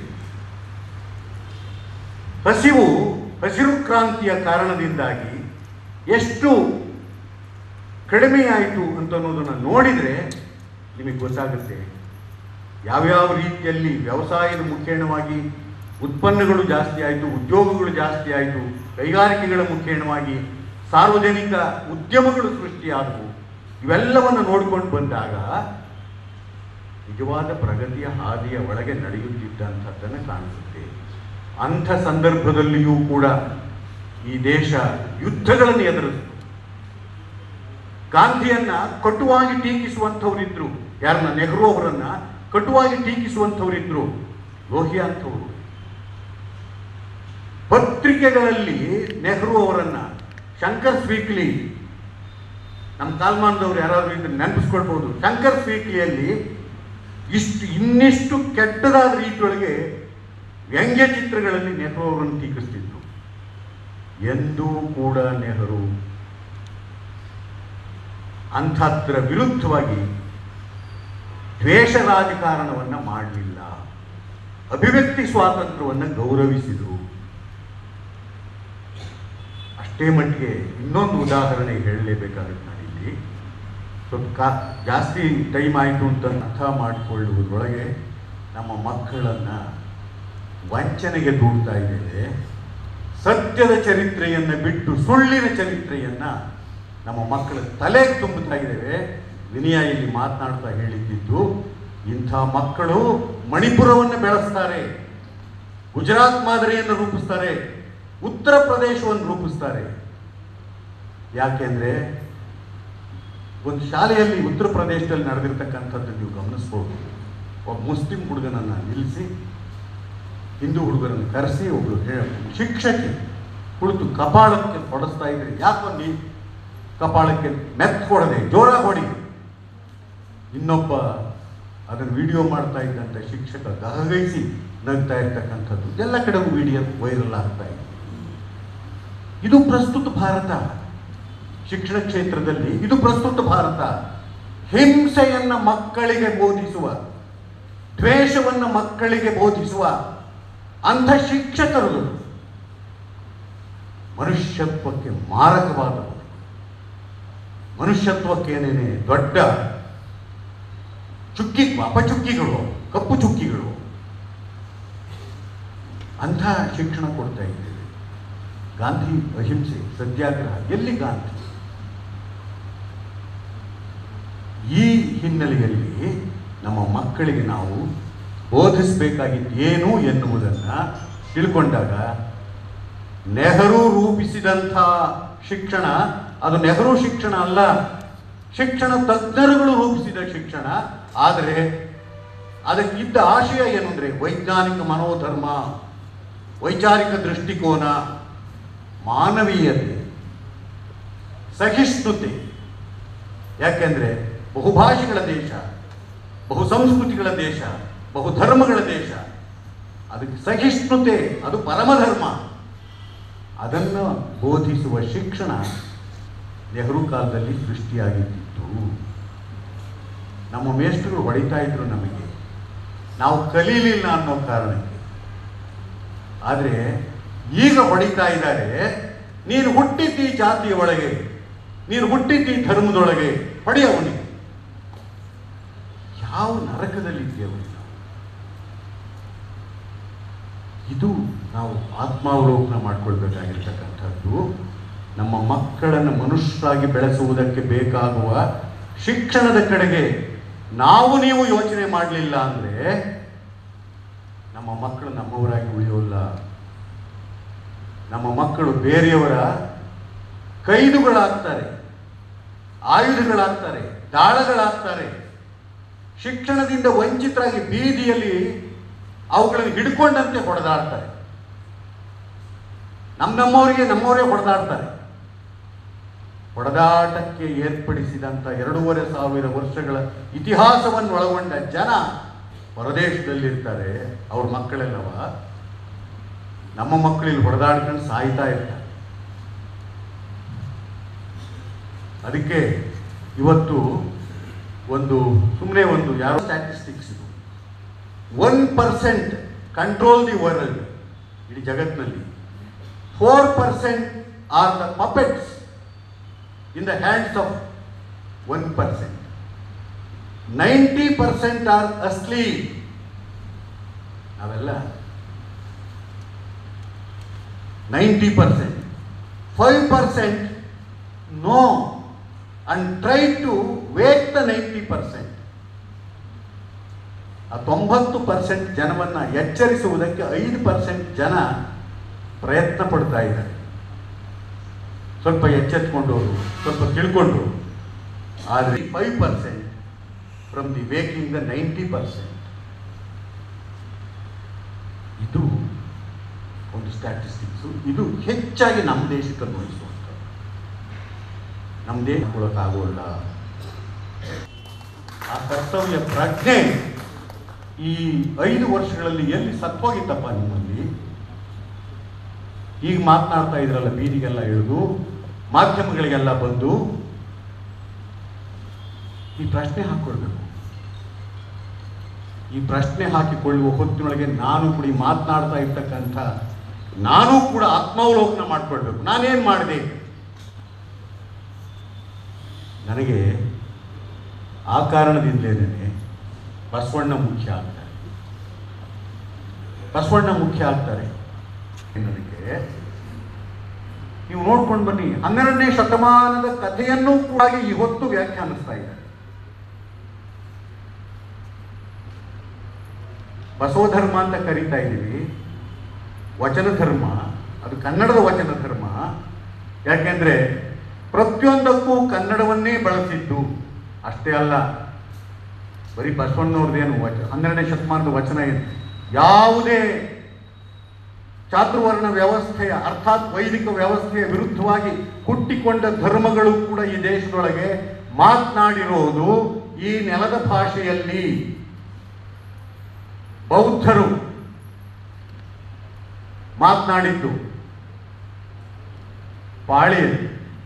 ಹಸಿವು ಹಸಿರು ಕ್ರಾಂತಿಯ ಕಾರಣದಿಂದಾಗಿ ಎಷ್ಟು ಕಡಿಮೆಯಾಯಿತು ಅಂತ ಅನ್ನೋದನ್ನು ನೋಡಿದರೆ ನಿಮಗೆ ಗೊತ್ತಾಗುತ್ತೆ ಯಾವ್ಯಾವ ರೀತಿಯಲ್ಲಿ ವ್ಯವಸಾಯದ ಮುಖೇಣವಾಗಿ ಉತ್ಪನ್ನಗಳು ಜಾಸ್ತಿ ಆಯಿತು ಉದ್ಯೋಗಗಳು ಜಾಸ್ತಿ ಆಯಿತು ಕೈಗಾರಿಕೆಗಳ ಮುಖೇಣವಾಗಿ ಸಾರ್ವಜನಿಕ ಉದ್ಯಮಗಳು ಸೃಷ್ಟಿಯಾದವು ಇವೆಲ್ಲವನ್ನು ನೋಡ್ಕೊಂಡು ಬಂದಾಗ ನಿಜವಾದ ಪ್ರಗತಿಯ ಹಾದಿಯ ಒಳಗೆ ನಡೆಯುತ್ತಿದ್ದಂಥದ್ದನ್ನು ಕಾಣಿಸುತ್ತೆ ಅಂಥ ಸಂದರ್ಭದಲ್ಲಿಯೂ ಕೂಡ ಈ ದೇಶ ಯುದ್ಧಗಳನ್ನು ಎದುರಿಸಿತು ಗಾಂಧಿಯನ್ನ ಕಟುವಾಗಿ ಟೀಕಿಸುವಂಥವರಿದ್ರು ಯಾರನ್ನ ನೆಹರು ಅವರನ್ನ ಕಟುವಾಗಿ ಟೀಕಿಸುವಂಥವರಿದ್ರು ಲೋಹಿಯಾ ಅಂಥವರು ಪತ್ರಿಕೆಗಳಲ್ಲಿ ನೆಹರು ಅವರನ್ನ ಶಂಕರ್ ಸ್ವೀಕ್ಲಿ ನಮ್ಮ ಕಾಲ್ಮಾನದವ್ರು ಯಾರಾದರೂ ಇದ್ರೆ ನೆನಪಿಸ್ಕೊಳ್ಬಹುದು ಶಂಕರ್ ಸ್ವೀಕ್ಲಿಯಲ್ಲಿ ಇಷ್ಟು ಇನ್ನಿಷ್ಟು ಕೆಟ್ಟದಾದ ರೀತಿಯೊಳಗೆ ವ್ಯಂಗ್ಯ ಚಿತ್ರಗಳಲ್ಲಿ ನೆಹರು ಅವರನ್ನು ಟೀಕಿಸ್ತಿದ್ರು ಎಂದೂ ಕೂಡ ನೆಹರು ಅಂಥದ್ರ ವಿರುದ್ಧವಾಗಿ ದ್ವೇಷ ರಾಜಕಾರಣವನ್ನು ಮಾಡಲಿಲ್ಲ ಅಭಿವ್ಯಕ್ತಿ ಸ್ವಾತಂತ್ರ್ಯವನ್ನು ಗೌರವಿಸಿದರು ಅಷ್ಟೇ ಮಟ್ಟಿಗೆ ಇನ್ನೊಂದು ಉದಾಹರಣೆ ಹೇಳಲೇಬೇಕಾಗುತ್ತೆ ನಾನಿಲ್ಲಿ ಸ್ವಲ್ಪ ಕಾ ಜಾಸ್ತಿ ಟೈಮ್ ಆಯಿತು ಅಂತ ಅರ್ಥ ಮಾಡಿಕೊಳ್ಳುವುದರೊಳಗೆ ನಮ್ಮ ಮಕ್ಕಳನ್ನು ವಂಚನೆಗೆ ದೂಡ್ತಾ ಇದ್ದೇವೆ ಸತ್ಯದ ಚರಿತ್ರೆಯನ್ನು ಬಿಟ್ಟು ಸುಳ್ಳಿನ ಚರಿತ್ರೆಯನ್ನು ನಮ್ಮ ಮಕ್ಕಳ ತಲೆಗೆ ತುಂಬುತ್ತಾ ಇದ್ದೇವೆ ವಿನಯ ಇಲ್ಲಿ ಮಾತನಾಡ್ತಾ ಹೇಳಿದ್ದಿದ್ದು ಇಂಥ ಮಕ್ಕಳು ಮಣಿಪುರವನ್ನು ಬೆಳೆಸ್ತಾರೆ ಗುಜರಾತ್ ಮಾದರಿಯನ್ನು ರೂಪಿಸ್ತಾರೆ ಉತ್ತರ ಪ್ರದೇಶವನ್ನು ರೂಪಿಸ್ತಾರೆ ಯಾಕೆಂದ್ರೆ ಒಂದು ಶಾಲೆಯಲ್ಲಿ ಉತ್ತರ ಪ್ರದೇಶದಲ್ಲಿ ನಡೆದಿರ್ತಕ್ಕಂಥದ್ದು ನೀವು ಗಮನಿಸ್ಬೋದು ಒಬ್ಬ ಮುಸ್ಲಿಂ ಹುಡುಗನನ್ನು ನಿಲ್ಲಿಸಿ ಹಿಂದೂ ಹುಡುಗರನ್ನು ಕರೆಸಿ ಒಬ್ಬಳು ಹೇ- ಶಿಕ್ಷಕಿ ಕುಳಿತು ಕಪಾಳಕ್ಕೆ ಹೊಡೆಸ್ತಾ ಇದ್ರೆ ಯಾಕೋ ನೀ ಕಪಾಳಕ್ಕೆ ಮೆತ್ ಹೊಡೆದೆ ಜೋರ ಹೊಡಿ ಇನ್ನೊಬ್ಬ ಅದನ್ನು ವಿಡಿಯೋ ಮಾಡ್ತಾ ಇದ್ದಂಥ ಶಿಕ್ಷಕ ಗಹಗೈಸಿ ನಗ್ತಾ ಇರ್ತಕ್ಕಂಥದ್ದು ಎಲ್ಲ ಕಡೆಗೂ ವಿಡಿಯೋ ವೈರಲ್ ಆಗ್ತಾ ಇದೆ ಇದು ಪ್ರಸ್ತುತ ಭಾರತ ಶಿಕ್ಷಣ ಕ್ಷೇತ್ರದಲ್ಲಿ ಇದು ಪ್ರಸ್ತುತ ಭಾರತ ಹಿಂಸೆಯನ್ನ ಮಕ್ಕಳಿಗೆ ಬೋಧಿಸುವ ದ್ವೇಷವನ್ನು ಮಕ್ಕಳಿಗೆ ಬೋಧಿಸುವ ಅಂಥ ಶಿಕ್ಷಕರು ಮನುಷ್ಯತ್ವಕ್ಕೆ ಮಾರಕವಾದವು ಮನುಷ್ಯತ್ವಕ್ಕೇನೇನೆ ದೊಡ್ಡ ಚುಕ್ಕಿ ಅಪಚುಕ್ಕಿಗಳು ಕಪ್ಪು ಚುಕ್ಕಿಗಳು ಅಂಥ ಶಿಕ್ಷಣ ಕೊಡ್ತಾ ಇದ್ದೇವೆ ಗಾಂಧಿ ಅಹಿಂಸೆ ಸತ್ಯಾಗ್ರಹ ಎಲ್ಲಿ ಗಾಂಧಿ ಈ ಹಿನ್ನೆಲೆಯಲ್ಲಿ ನಮ್ಮ ಮಕ್ಕಳಿಗೆ ನಾವು ಬೋಧಿಸಬೇಕಾಗಿದ್ದು ಏನು ಎನ್ನುವುದನ್ನು ತಿಳ್ಕೊಂಡಾಗ ನೆಹರು ರೂಪಿಸಿದಂಥ ಶಿಕ್ಷಣ ಅದು ನೆಹರು ಶಿಕ್ಷಣ ಅಲ್ಲ ಶಿಕ್ಷಣ ತಜ್ಞರುಗಳು ರೂಪಿಸಿದ ಶಿಕ್ಷಣ ಆದರೆ ಅದಕ್ಕಿದ್ದ ಆಶಯ ಏನು ಅಂದರೆ ವೈಜ್ಞಾನಿಕ ಮನೋಧರ್ಮ ವೈಚಾರಿಕ ದೃಷ್ಟಿಕೋನ ಮಾನವೀಯತೆ ಸಹಿಷ್ಣುತೆ ಯಾಕೆಂದರೆ ಬಹುಭಾಷೆಗಳ ದೇಶ ಬಹು ಸಂಸ್ಕೃತಿಗಳ ದೇಶ ಬಹುಧರ್ಮಗಳ ದೇಶ ಅದಕ್ಕೆ ಸಹಿಷ್ಣುತೆ ಅದು ಪರಮಧರ್ಮ ಅದನ್ನು ಬೋಧಿಸುವ ಶಿಕ್ಷಣ ನೆಹರು ಕಾಲದಲ್ಲಿ ಸೃಷ್ಟಿಯಾಗಿದ್ದಿತ್ತು ನಮ್ಮ ಮೇಷ್ಟ್ರು ಹೊಡಿತಾ ಇದ್ರು ನಮಗೆ ನಾವು ಕಲೀಲಿಲ್ಲ ಅನ್ನೋ ಕಾರಣಕ್ಕೆ ಆದರೆ ಈಗ ಹೊಡಿತಾ ಇದ್ದಾರೆ ನೀನು ಹುಟ್ಟಿದ್ದಿ ಜಾತಿಯ ಒಳಗೆ ನೀನು ಹುಟ್ಟಿದ್ದಿ ಧರ್ಮದೊಳಗೆ ಹೊಡೆಯವನಿಗೆ ಯಾವ ನರಕದಲ್ಲಿದ್ದೇವೆ ನಾವು ಇದು ನಾವು ಆತ್ಮಾವಲೋಕನ ಮಾಡ್ಕೊಳ್ಬೇಕಾಗಿರ್ತಕ್ಕಂಥದ್ದು ನಮ್ಮ ಮಕ್ಕಳನ್ನು ಮನುಷ್ಯರಾಗಿ ಬೆಳೆಸುವುದಕ್ಕೆ ಬೇಕಾಗುವ ಶಿಕ್ಷಣದ ಕಡೆಗೆ ನಾವು ನೀವು ಯೋಚನೆ ಮಾಡಲಿಲ್ಲ ಅಂದರೆ ನಮ್ಮ ಮಕ್ಕಳು ನಮ್ಮವರಾಗಿ ಉಳಿಯೋಲ್ಲ ನಮ್ಮ ಮಕ್ಕಳು ಬೇರೆಯವರ ಕೈದುಗಳಾಗ್ತಾರೆ ಆಯುಧಗಳಾಗ್ತಾರೆ ದಾಳಗಳಾಗ್ತಾರೆ ಶಿಕ್ಷಣದಿಂದ ವಂಚಿತರಾಗಿ ಬೀದಿಯಲ್ಲಿ ಅವುಗಳನ್ನು ಹಿಡ್ಕೊಂಡಂತೆ ಹೊಡೆದಾಡ್ತಾರೆ ನಮ್ಮ ನಮ್ಮವರಿಗೆ ನಮ್ಮವರೇ ಹೊಡೆದಾಡ್ತಾರೆ ಹೊಡೆದಾಟಕ್ಕೆ ಏರ್ಪಡಿಸಿದಂಥ ಎರಡೂವರೆ ಸಾವಿರ ವರ್ಷಗಳ ಇತಿಹಾಸವನ್ನು ಒಳಗೊಂಡ ಜನ ಹೊರದೇಶದಲ್ಲಿರ್ತಾರೆ ಅವ್ರ ಮಕ್ಕಳೆಲ್ಲವ ನಮ್ಮ ಮಕ್ಕಳಿಲ್ಲಿ ಹೊಡೆದಾಡ್ಕೊಂಡು ಸಾಯ್ತಾ ಇರ್ತಾರೆ ಅದಕ್ಕೆ ಇವತ್ತು ಒಂದು ಸುಮ್ಮನೆ ಒಂದು ಯಾರೋ ಸ್ಟ್ಯಾಟಿಸ್ಟಿಕ್ಸ್ ಇದು one percent control the world ಇಡೀ ಜಗತ್ತಿನಲ್ಲಿ four percent are the puppets in the hands of one percent ninety percent are asleep ನಾವೆಲ್ಲ ninety percent five percent know and try to wake the ninety percent ಆ ತೊಂಬತ್ತು percent ಜನವನ್ನು ಎಚ್ಚರಿಸುವುದಕ್ಕೆ ಐದು percent ಜನ ಪ್ರಯತ್ನ ಪಡ್ತಾ ಇದ್ದಾರೆ ಸ್ವಲ್ಪ ಎಚ್ಚೆತ್ಕೊಂಡು ಸ್ವಲ್ಪ ತಿಳ್ಕೊಂಡು ಆದರೆ five percent from the waking the ninety percent ಇದು ಒಂದು ಸ್ಟ್ಯಾಟಿಸ್ಟಿಕ್ಸು ಇದು ಹೆಚ್ಚಾಗಿ ನಮ್ಮ ದೇಶಕ್ಕೆ ಅನ್ವಯಿಸುವಂಥದ್ದು ನಮ್ಮ ದೇಶ ಕೊಡೋಕ್ಕಾಗೋಲ್ಲ ಆ ಕರ್ತವ್ಯ ಪ್ರಜ್ಞೆ ಈ ಐದು ವರ್ಷಗಳಲ್ಲಿ ಎಲ್ಲಿ ಸತ್ತೋಗಿತ್ತಪ್ಪ ನಿಮ್ಮಲ್ಲಿ ಈಗ ಮಾತನಾಡ್ತಾ ಇದ್ರಲ್ಲ ಬೀದಿಗೆಲ್ಲ ಇಳಿದು ಮಾಧ್ಯಮಗಳಿಗೆಲ್ಲ ಬಂದು ಈ ಪ್ರಶ್ನೆ ಹಾಕ್ಕೊಳ್ಬೇಕು ಈ ಪ್ರಶ್ನೆ ಹಾಕಿಕೊಳ್ಳುವ ಹೊತ್ತಿನೊಳಗೆ ನಾನು ಕೂಡ ಈ ಮಾತನಾಡ್ತಾ ಇರ್ತಕ್ಕಂಥ ನಾನು ಕೂಡ ಆತ್ಮಾವಲೋಕನ ಮಾಡ್ಕೊಳ್ಬೇಕು ನಾನೇನು ಮಾಡಿದೆ ನನಗೆ ಆ ಕಾರಣದಿಂದಲೇ ಬಸವಣ್ಣ ಮುಖ್ಯ ಆಗ್ತಾರೆ ಬಸವಣ್ಣ ಮುಖ್ಯ ಆಗ್ತಾರೆ ಎನ್ನುವುದಕ್ಕೆ ನೀವು ನೋಡ್ಕೊಂಡು ಬನ್ನಿ ಹನ್ನೆರಡನೇ ಶತಮಾನದ ಕಥೆಯನ್ನೂ ಕೂಡ ಇವತ್ತು ವ್ಯಾಖ್ಯಾನಿಸ್ತಾ ಇದ್ದಾರೆ ಬಸವ ಧರ್ಮ ಅಂತ ಕರಿತಾ ಇದ್ದೀವಿ ವಚನ ಧರ್ಮ ಅದು ಕನ್ನಡದ ವಚನ ಧರ್ಮ ಯಾಕೆಂದ್ರೆ ಪ್ರತಿಯೊಂದಕ್ಕೂ ಕನ್ನಡವನ್ನೇ ಬಳಸಿದ್ದು ಅಷ್ಟೇ ಅಲ್ಲ ಬರೀ ಬಸವಣ್ಣವ್ರದ್ದೇನು ವಚ ಹನ್ನೆರಡನೇ ಶತಮಾನದ ವಚನ ಏನು ಯಾವುದೇ ಚಾತುರ್ವರ್ಣ ವ್ಯವಸ್ಥೆಯ ಅರ್ಥಾತ್ ವೈದಿಕ ವ್ಯವಸ್ಥೆಯ ವಿರುದ್ಧವಾಗಿ ಹುಟ್ಟಿಕೊಂಡ ಧರ್ಮಗಳು ಕೂಡ ಈ ದೇಶದೊಳಗೆ ಮಾತನಾಡಿರೋದು ಈ ನೆಲದ ಭಾಷೆಯಲ್ಲಿ ಬೌದ್ಧರು ಮಾತನಾಡಿದ್ದು ಪಾಳಿಯಲ್ಲಿ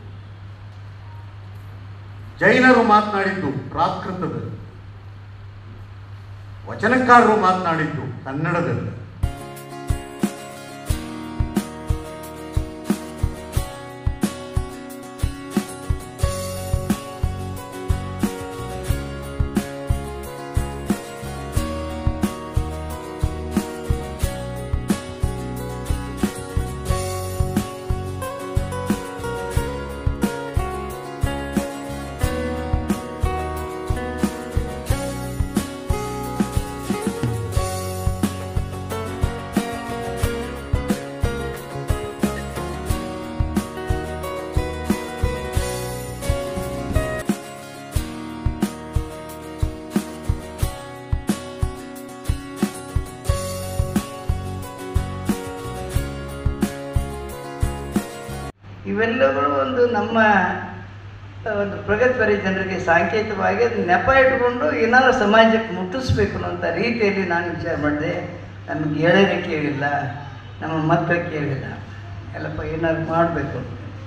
ಜೈನರು ಮಾತನಾಡಿದ್ದು ಪ್ರಾಕೃತದಲ್ಲಿ ವಚನಕಾರರು ಮಾತನಾಡಿದ್ದು ಕನ್ನಡದಲ್ಲಿ ಇವೆಲ್ಲಗಳು ಒಂದು ನಮ್ಮ ಆ, ಒಂದು ಪ್ರಗತಿಪರ ಜನರಿಗೆ ಸಾಂಕೇತಿಕವಾಗಿ ಅದು ನೆಪ ಇಟ್ಕೊಂಡು ಏನಾದ್ರು ಸಮಾಜಕ್ಕೆ ಮುಟ್ಟಿಸ್ಬೇಕು ಅನ್ನೋಂಥ ರೀತಿಯಲ್ಲಿ ನಾನು ವಿಚಾರ ಮಾಡಿದೆ ನಮಗೆ ಹೇಳೋದೇ ಕೇಳಿಲ್ಲ ನಮ್ಮ ಮಕ್ಕಳು ಕೇಳಿಲ್ಲ ಎಲ್ಲಪ್ಪ ಏನಾದ್ರು ಮಾಡಬೇಕು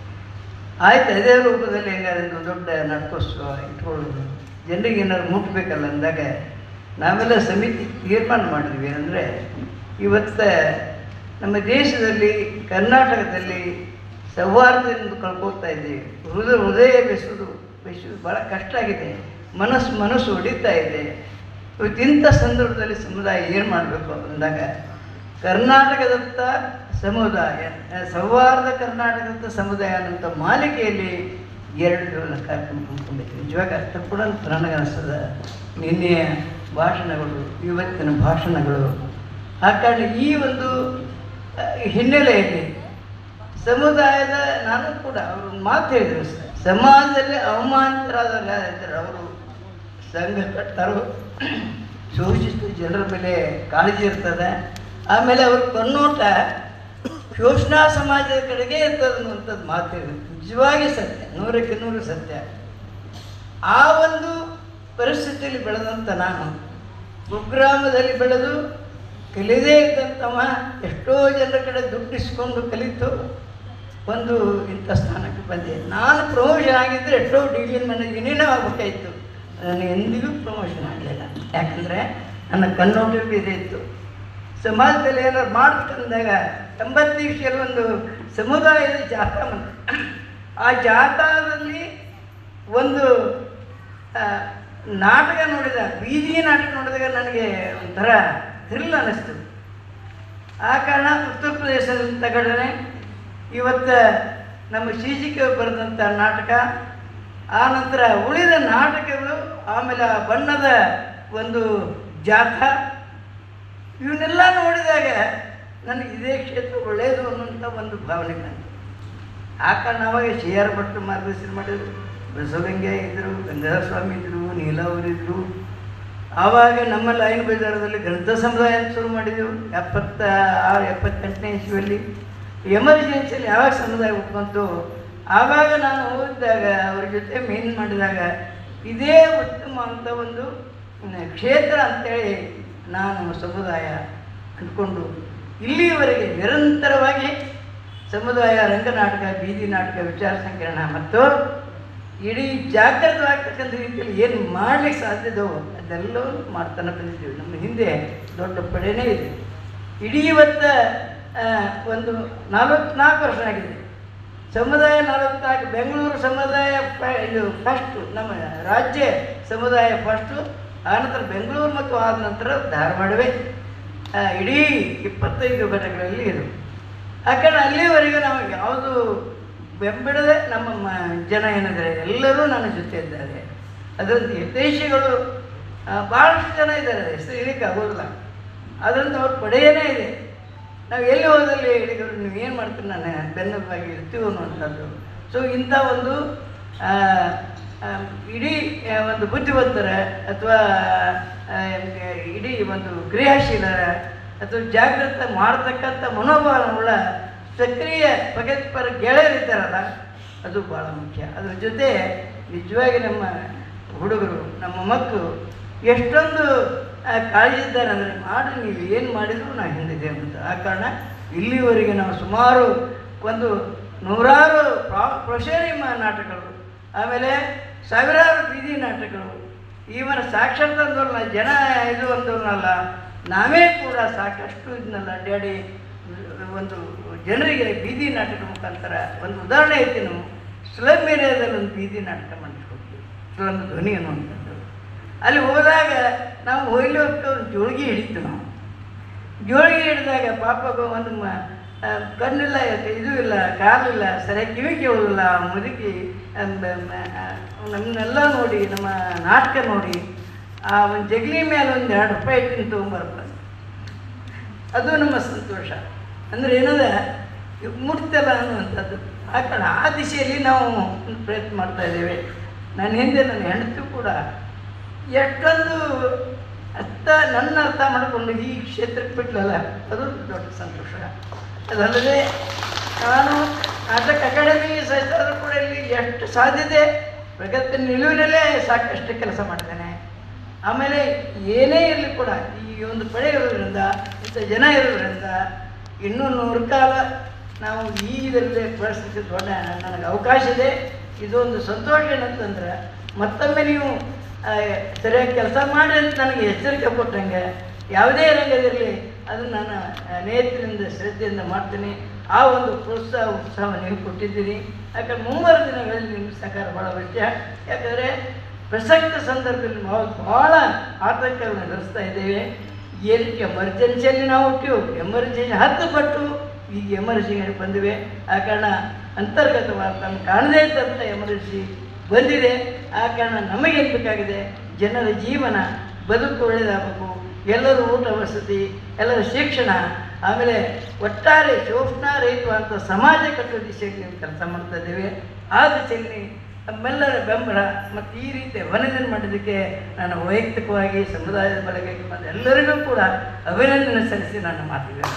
ಆಯ್ತು ಅದೇ ರೂಪದಲ್ಲಿ ಹೆಂಗಾದ್ರೆ ಒಂದು ದೊಡ್ಡ ನಾಟಕೋತ್ಸವ ಇಟ್ಕೊಳ್ಳೋದು ಜನರಿಗೆ ಏನಾದ್ರು ಮುಟ್ಬೇಕಲ್ಲ ಅಂದಾಗ ನಾವೆಲ್ಲ ಸಮಿತಿ ತೀರ್ಮಾನ ಮಾಡಿದ್ವಿ ಅಂದರೆ ಇವತ್ತು ನಮ್ಮ ದೇಶದಲ್ಲಿ ಕರ್ನಾಟಕದಲ್ಲಿ ಸೌಹಾರ್ದದಿಂದ ಕಳ್ಕೊತಾ ಇದ್ದೀವಿ ಹೃದಯ ಹೃದಯ ಬೆಸೋದು ಬೆಸೋದು ಭಾಳ ಕಷ್ಟ ಆಗಿದೆ ಮನಸ್ಸು ಮನಸ್ಸು ಹೊಡಿತಾ ಇದೆ ಇವತ್ತು ಇಂಥ ಸಂದರ್ಭದಲ್ಲಿ ಸಮುದಾಯ ಏನು ಮಾಡಬೇಕು ಅಂದಾಗ ಕರ್ನಾಟಕದತ್ತ ಸಮುದಾಯ ಆ, ಸೌಹಾರ್ದ ಕರ್ನಾಟಕದತ್ತ ಸಮುದಾಯ ಅನ್ನೋಂಥ ಮಾಲಿಕೆಯಲ್ಲಿ ಎರಡು ದಿವಸ ಕಾರ್ಯಕ್ರಮ ಹಮ್ಮಿಕೊಂಡಿದ್ವಿ ನಿಜವಾಗಿ ಅರ್ಥ ಕೂಡ ನನಗನ್ನಿಸ್ತದ ನಿನ್ನೆಯ ಭಾಷಣಗಳು ಇವತ್ತಿನ ಭಾಷಣಗಳು ಆ ಕಾರಣ ಈ ಒಂದು ಆ, ಹಿನ್ನೆಲೆಯಲ್ಲಿ ಸಮುದಾಯದ ನಾನು ಕೂಡ ಅವರು ಮಾತು ಹೇಳಿದರು ಸರ್ ಸಮಾಜದಲ್ಲಿ ಅವಮಾನಿತರಾದವರು ಯಾರಿದ್ದಾರೆ ಅವರು ಸಂಘ ಕಟ್ತಾರೋ ಶೋಷಿತ ಜನರ ಮೇಲೆ ಕಾಳಜಿ ಇರ್ತದೆ ಆಮೇಲೆ ಅವ್ರ ಕಣ್ಣೋಟ ಶೋಷಣಾ ಸಮಾಜದ ಕಡೆಗೆ ಇರ್ತದೆ ಅನ್ನುವಂಥದ್ದು ಮಾತು ಹೇಳಿದ್ರು ನಿಜವಾಗಿ ಸತ್ಯ ನೂರಕ್ಕೆ ನೂರು ಸತ್ಯ ಆ ಒಂದು ಪರಿಸ್ಥಿತಿಯಲ್ಲಿ ಬೆಳೆದಂಥ ನಾನು ಕುಗ್ರಾಮದಲ್ಲಿ ಬೆಳೆದು ಕಲಿಯದೇ ಇದ್ದಂಥವ ಎಷ್ಟೋ ಜನರ ಕಡೆ ದುಡ್ಡಿಸ್ಕೊಂಡು ಕಲಿತು ಒಂದು ಇಂಥ ಸ್ಥಾನಕ್ಕೆ ಬಂದೆ ನಾನು ಪ್ರಮೋಷನ್ ಆಗಿದ್ದರೆ ಎಷ್ಟೋ ಡಿವಿಷನ್ ಮ್ಯಾನೇಜ್ ಏನೇನೋ ಆಗಬೇಕಾಯಿತು ನಾನು ಎಂದಿಗೂ ಪ್ರಮೋಷನ್ ಆಗಲಿಲ್ಲ ಯಾಕಂದರೆ ನನ್ನ ಕಣ್ಣೋಟ ಬೇರೆ ಇತ್ತು ಸಮಾಜದಲ್ಲಿ ಏನಾದ್ರು ಮಾಡ್ಬೇಕಂದಾಗ ಎಂಬತ್ತು ವಿಷಯಲ್ಲಿ ಒಂದು ಸಮುದಾಯದ ಜಾಥಾ ಬಂತು ಆ ಜಾಥಾದಲ್ಲಿ ಒಂದು ಆ, ನಾಟಕ ನೋಡಿದ ಬೀದಿ ನಾಟಕ ನೋಡಿದಾಗ ನನಗೆ ಒಂಥರ ಥ್ರಿಲ್ ಅನ್ನಿಸ್ತು ಆ ಕಾರಣ ಉತ್ತರ ಪ್ರದೇಶದಿಂದ ತಗಡನೆ ಇವತ್ತು ನಮ್ಮ ಶೀಜಿಕೆ ಬರೆದಂಥ ನಾಟಕ ಆ ನಂತರ ಉಳಿದ ನಾಟಕಗಳು ಆಮೇಲೆ ಆ ಬಣ್ಣದ ಒಂದು ಜಾಥಾ ಇವನ್ನೆಲ್ಲ ನೋಡಿದಾಗ ನನಗೆ ಇದೇ ಕ್ಷೇತ್ರ ಒಳ್ಳೆಯದು ಅನ್ನುವಂಥ ಒಂದು ಭಾವನೆ ಬಂತು ಆ ಕಾರಣ ಅವಾಗ ಸಿ ಆರ್ ಭಟ್ರು ಮಾರ್ಗದರ್ಶನ ಮಾಡಿದರು ಬಸವಗಂಗೆ ಇದ್ದರು ಗಂಗಾಧರ ಸ್ವಾಮಿ ಇದ್ದರು ನೀಲಾವರಿದ್ರು ಆವಾಗ ನಮ್ಮ ಲೈನ್ ಬಜಾರದಲ್ಲಿ ಗ್ರಂಥ ಸಮುದಾಯ ಅಂತ ಶುರು ಮಾಡಿದೆವು ಎಪ್ಪತ್ತ ಆರು ಎಪ್ಪತ್ತೆಂಟನೇ ಇಸ್ವಿಯಲ್ಲಿ ಎಮರ್ಜೆನ್ಸಿಯಲ್ಲಿ ಯಾವಾಗ ಸಮುದಾಯ ಹುಟ್ಕೊಂತು ಆವಾಗ ನಾನು ಓದಿದಾಗ ಅವ್ರ ಜೊತೆ ಮೇನ್ ಮಾಡಿದಾಗ ಇದೇ ಉತ್ತಮ ಅಂತ ಒಂದು ಮ್, ಕ್ಷೇತ್ರ ಅಂತೇಳಿ ನಾನು ಸಮುದಾಯ ಅಂದ್ಕೊಂಡು ಇಲ್ಲಿಯವರೆಗೆ ನಿರಂತರವಾಗಿ ಸಮುದಾಯ ರಂಗನಾಟಕ ಬೀದಿ ನಾಟಕ ವಿಚಾರ ಸಂಕಿರಣ ಮತ್ತು ಇಡೀ ಜಾಗೃತವಾಗ್ತಕ್ಕಂಥ ರೀತಿಯಲ್ಲಿ ಏನು ಮಾಡ್ಲಿಕ್ಕೆ ಸಾಧ್ಯದೋ ಅದೆಲ್ಲವೂ ಮಾಡ್ತಾನೆ ಬಂದಿದ್ದೀವಿ ನಮ್ಮ ಹಿಂದೆ ದೊಡ್ಡ ಪಡೆನೇ ಇದೆ ಇಡೀ ಇವತ್ತು ಆ, ಒಂದು ನಲವತ್ನಾಲ್ಕು ವರ್ಷ ಆಗಿದೆ ಸಮುದಾಯ ನಲವತ್ನಾಲ್ಕು ಬೆಂಗಳೂರು ಸಮುದಾಯ ಫ- ಇದು ಫಸ್ಟು ನಮ್ಮ ರಾಜ್ಯ ಸಮುದಾಯ ಫಸ್ಟು ಆನಂತರ ಬೆಂಗಳೂರು ಮತ್ತು ಆದ ನಂತರ ಧಾರವಾಡವೇ ಆ, ಇಡೀ ಇಪ್ಪತ್ತೈದು ಘಟಕಗಳಲ್ಲಿ ಇದು ಆ ಕಾರಣ ಅಲ್ಲಿವರೆಗೂ ನಾವು ಯಾವುದು ಬೆಂಬಿಡದೆ ನಮ್ಮ ಮ- ಜನ ಏನಿದ್ದಾರೆ ಎಲ್ಲರೂ ನನ್ನ ಜೊತೆ ಇದ್ದಾರೆ ಅದರಂತೆ ಹಿತೈಷಿಗಳು ಆ, ಭಾಳಷ್ಟು ಜನ ಇದ್ದಾರೆ ಹೆಸರು ಹೇಳಿಕ್ಕೆ ಆಗೋದಿಲ್ಲ ಅದರಿಂದ ಅವ್ರ ಪಡೆಯೇ ಇದೆ ನಾವು ಎಲ್ಲಿ ಹೋದಲ್ಲಿ ಹೇಳಿದ್ರು ನೀವು ಏನು ಮಾಡ್ತೀರಿ ನಾನು ಬೆನ್ನೆಲುಬಾಗಿ ಇರ್ತೀವಿ ಅನ್ನುವಂಥದ್ದು ಸೊ ಇಂಥ ಒಂದು ಆ, ಆ, ಇಡೀ ಆ, ಒಂದು ಬುದ್ಧಿವಂತರ ಅಥವಾ ಆ, ಇಡೀ ಒಂದು ಕ್ರಿಯಾಶೀಲರ ಅಥವಾ ಜಾಗೃತ ಮಾಡತಕ್ಕಂಥ ಮನೋಭಾವವುಳ್ಳ ಸಕ್ರಿಯ ಪ್ರಗತಿಪರ ಗೆಳೆಯರಿದ್ದಾರಲ್ಲ ಅದು ಭಾಳ ಮುಖ್ಯ ಅದ್ರ ಜೊತೆ ನಿಜವಾಗಿ ನಮ್ಮ ಹುಡುಗರು ನಮ್ಮ ಮಕ್ಕಳು ಎಷ್ಟೊಂದು ಆ, ಕಾಳಜಿ ಇದ್ದಾರೆ ಅಂದರೆ ಮಾಡಿ ನೀವು ಏನು ಮಾಡಿದರೂ ನಾ ಹಿಂದಿದೆ ಅಂತ ಆ ಕಾರಣ ಇಲ್ಲಿವರೆಗೆ ನಾವು ಸುಮಾರು ಒಂದು ನೂರಾರು ಪ್ರಾ- ಪ್ರೊಷರಿ ಮಾ- ನಾಟಕಗಳು ಆಮೇಲೆ ಸಾವಿರಾರು ಬೀದಿ ನಾಟಕಗಳು ಈವನ ಸಾಕ್ಷಾತ್ ಅಂದವ್ರಲ್ಲ ಜನ ಇದು ಅಂದವ್ರನ್ನಲ್ಲ ನಾವೇ ಕೂಡ ಸಾಕಷ್ಟು ಇದನ್ನೆಲ್ಲ ಅಡ್ಡಾಡಿ ಒಂದು ಜನರಿಗೆ ಬೀದಿ ನಾಟಕ ಮುಖಾಂತರ ಒಂದು ಉದಾಹರಣೆ ಐತಿ ನಾವು ಸ್ಲಮ್ ಏರಿಯಾದಲ್ಲಿ ಒಂದು ಬೀದಿ ನಾಟಕ ಮಾಡಿಸ್ಕೊಡ್ತೀವಿ ಸ್ಲಮ್ ಧ್ವನಿ ಅನ್ನುವಂಥದ್ದು ಅಲ್ಲಿ ಹೋದಾಗ ನಾವು ಹೊಯ್ಲಿ ಹೋಗ್ತಾ ಒಂದು ಜೋಳಿಗೆ ಹಿಡಿತು ನಾವು ಜೋಳಿಗೆ ಹಿಡಿದಾಗ ಪಾಪ ಒಂದು ಮ ಆ, ಕಣ್ಣಿಲ್ಲ ಇದು ಇಲ್ಲ ಕಾಲಿಲ್ಲ ಸರಿಯಾಗಿ ಕಿವಿ ಕೇಳೋದಿಲ್ಲ ಮುದುಕಿ ಅಮ್, ಮ, ಆ, ನಮ್ಮನ್ನೆಲ್ಲ ನೋಡಿ ನಮ್ಮ ನಾಟಕ ನೋಡಿ ಆ ಒಂದು ಜಗಲಿ ಮೇಲೆ ಒಂದು ಎರಡು ರೂಪಾಯಿ ಇಟ್ಟಿನ ತೊಗೊಂಬರ್ತಾರೆ ಅದು ನಮ್ಮ ಸಂತೋಷ ಅಂದರೆ ಏನದ ಮುಟ್ತಲ್ಲ ಅನ್ನುವಂಥದ್ದು ಆ ಕಡೆ ಆ ದಿಶೆಯಲ್ಲಿ ನಾವು ಒಂದು ಪ್ರಯತ್ನ ಮಾಡ್ತಾ ಇದ್ದೇವೆ ನನ್ನ ಹಿಂದೆ ನನ್ನ ಹೆಂಡತಿ ಕೂಡ ಎಷ್ಟೊಂದು ಅರ್ಥ ನನ್ನ ಅರ್ಥ ಮಾಡಿಕೊಂಡು ಈ ಕ್ಷೇತ್ರಕ್ಕೆ ಬಿಟ್ಲಲ್ಲ ಅದು ದೊಡ್ಡ ಸಂತೋಷ ಅದಲ್ಲದೆ ನಾನು ನಾಟಕ ಅಕಾಡೆಮಿ ಸಹಿತ ಕೂಡ ಇಲ್ಲಿ ಎಷ್ಟು ಸಾಧ್ಯತೆ ಪ್ರಗತಿ ನಿಲುವಿನಲ್ಲೇ ಸಾಕಷ್ಟು ಕೆಲಸ ಮಾಡ್ತೇನೆ ಆಮೇಲೆ ಏನೇ ಇರಲಿ ಕೂಡ ಈ ಒಂದು ಪಡೆ ಇರೋದ್ರಿಂದ ಇಂಥ ಜನ ಇರೋದ್ರಿಂದ ಇನ್ನೂ ನೂರು ಕಾಲ ನಾವು ಈ ಇದರಲ್ಲಿ ಬಳಸಲಿಕ್ಕೆ ದೊಡ್ಡ ನನಗೆ ಅವಕಾಶ ಇದೆ ಇದೊಂದು ಸಂತೋಷ ಏನಂತಂದ್ರೆ ಮತ್ತೊಮ್ಮೆ ನೀವು ಆ, ಸರಿಯಾಗಿ ಕೆಲಸ ಮಾಡಿ ಅಂತ ನನಗೆ ಎಚ್ಚರಿಕೆ ಕೊಟ್ಟಂಗೆ ಯಾವುದೇ ರಂಗದಿರಲಿ ಅದನ್ನು ನಾನು ಆ, ನೇತ್ರದಿಂದ ಶ್ರದ್ಧೆಯಿಂದ ಮಾಡ್ತೀನಿ ಆ ಒಂದು ಪ್ರೋತ್ಸಾಹ ಉತ್ಸಾಹ ನೀವು ಕೊಟ್ಟಿದ್ದೀರಿ ಯಾಕಂದ್ರೆ ಮುಂಬರುವ ದಿನಗಳಲ್ಲಿ ನಿಮ್ಮ ಸಹಕಾರ ಭಾಳ ಮುಖ್ಯ ಯಾಕಂದರೆ ಪ್ರಸಕ್ತ ಸಂದರ್ಭದಲ್ಲಿ ನಾವು ಭಾಳ ಆತಂಕಗಳನ್ನು ಎದುರಿಸ್ತಾ ಇದ್ದೇವೆ ಏನು ಎಮರ್ಜೆನ್ಸಿಯಲ್ಲಿ ನಾವು ಹುಟ್ಟಿವು ಎಮರ್ಜೆನ್ಸಿ ಹತ್ತು ಪಟ್ಟು ಈಗ ಎಮರ್ಜೆನ್ಸಿ ಬಂದಿವೆ ಆ ಕಾರಣ ಅಂತರ್ಗತವಾದ ತಮ್ಮ ಕಾಣದೇ ಇದ್ದಂಥ ಎಮರ್ಜೆನ್ಸಿ ಬಂದಿದೆ ಆ ಕಾರಣ ನಮಗೇನು ಬೇಕಾಗಿದೆ ಜನರ ಜೀವನ ಬದುಕು ಒಳ್ಳೆಯದಾಗಬೇಕು ಎಲ್ಲರೂ ಊಟ ವಸತಿ ಎಲ್ಲರ ಶಿಕ್ಷಣ ಆಮೇಲೆ ಒಟ್ಟಾರೆ ಶೋಷಣಾರಹಿತವಾದಂಥ ಸಮಾಜ ಕಟ್ಟುವ ದಿಶೆಯಲ್ಲಿ ನೀವು ಕೆಲಸ ಮಾಡ್ತಾ ಇದ್ದೇವೆ ಆ ದಿಶೆಯಲ್ಲಿ ನಮ್ಮೆಲ್ಲರ ಬೆಂಬಲ ಮತ್ತು ಈ ರೀತಿಯ ವನದಿನ ಮಾಡಿದ್ದಕ್ಕೆ ನಾನು ವೈಯಕ್ತಿಕವಾಗಿ ಸಮುದಾಯದ ಬಳಗಕ್ಕೆ ಮತ್ತು ಎಲ್ಲರಿಗೂ ಕೂಡ ಅಭಿನಂದನೆ ಸಲ್ಲಿಸಿ ನಾನು ಮಾತಿದ್ದೇನೆ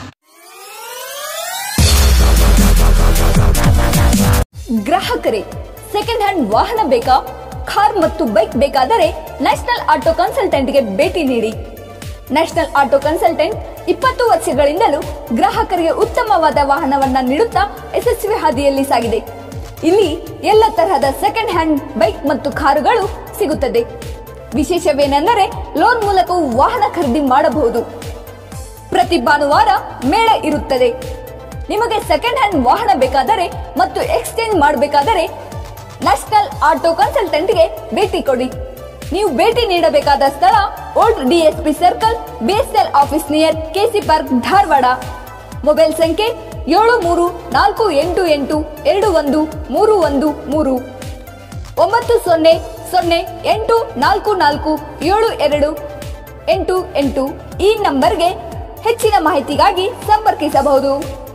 ಗ್ರಾಹಕರೇ ಸೆಕೆಂಡ್ ಹ್ಯಾಂಡ್ ವಾಹನ ಬೇಕಾ ಕಾರ್ ಮತ್ತು ಬೈಕ್ ಬೇಕಾದರೆ ನ್ಯಾಷನಲ್ ಆಟೋ ಕನ್ಸಲ್ಟೆಂಟ್ಗೆ ಭೇಟಿ ನೀಡಿ ನ್ಯಾಷನಲ್ ಆಟೋ ಕನ್ಸಲ್ಟೆಂಟ್ ಇಪ್ಪತ್ತು ವರ್ಷಗಳಿಂದಲೂ ಗ್ರಾಹಕರಿಗೆ ಉತ್ತಮವಾದ ವಾಹನವನ್ನ ನೀಡುತ್ತಾ ಯಶಸ್ವಿ ಹಾದಿಯಲ್ಲಿ ಸಾಗಿದೆ ಇಲ್ಲಿ ಎಲ್ಲ ತರಹದ ಸೆಕೆಂಡ್ ಹ್ಯಾಂಡ್ ಬೈಕ್ ಮತ್ತು ಕಾರುಗಳು ಸಿಗುತ್ತದೆ ವಿಶೇಷವೇನೆಂದರೆ ಲೋನ್ ಮೂಲಕವೂ ವಾಹನ ಖರೀದಿ ಮಾಡಬಹುದು ಪ್ರತಿ ಭಾನುವಾರ ಮೇಳ ಇರುತ್ತದೆ ನಿಮಗೆ ಸೆಕೆಂಡ್ ಹ್ಯಾಂಡ್ ವಾಹನ ಬೇಕಾದರೆ ಮತ್ತು ಎಕ್ಸ್ಚೇಂಜ್ ಮಾಡಬೇಕಾದರೆ ನ್ಯಾಷನಲ್ ಆಟೋ ಕನ್ಸಲ್ಟೆಂಟ್ಗೆ ಭೇಟಿ ಕೊಡಿ ನೀವು ಭೇಟಿ ನೀಡಬೇಕಾದ ಸ್ಥಳ old DSP circle BSL office near KC park Dharwad mobile ಸಂಖ್ಯೆ ಏಳು ಮೂರು ನಾಲ್ಕು ಎಂಟು ಎಂಟು ಎರಡು ಒಂದು ಮೂರು ಒಂದು ಮೂರು ಒಂಬತ್ತು ಸೊನ್ನೆ ಸೊನ್ನೆ ಎಂಟು ನಾಲ್ಕು ನಾಲ್ಕು ಏಳು ಎರಡು ಎಂಟು ಎಂಟು ಈ ನಂಬರ್ಗೆ ಹೆಚ್ಚಿನ ಮಾಹಿತಿಗಾಗಿ ಸಂಪರ್ಕಿಸಬಹುದು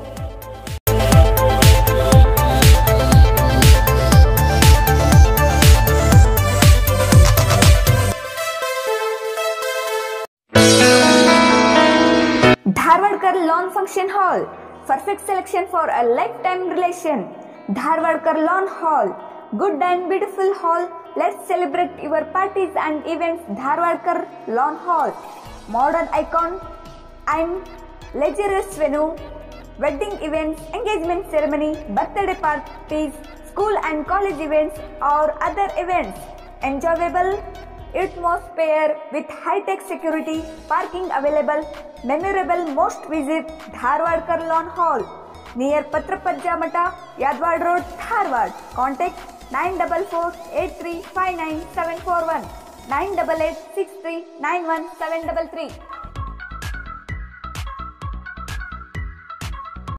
Dharwadkar lawn function hall perfect selection for a lifetime relation Dharwadkar lawn hall good and beautiful hall let's celebrate your parties and events Dharwadkar lawn hall modern icon and leisure venue, wedding events, engagement ceremony, birthday parties, school and college events or other events. Enjoyable atmosphere with high-tech security, parking available, memorable most visit Dharwad Lawn Hall. Near ಪತ್ರಪಂಜ ಮಠ Yadwad road Dharwad contact nine double four eight three five nine seven four one nine double eight six three nine one seven double three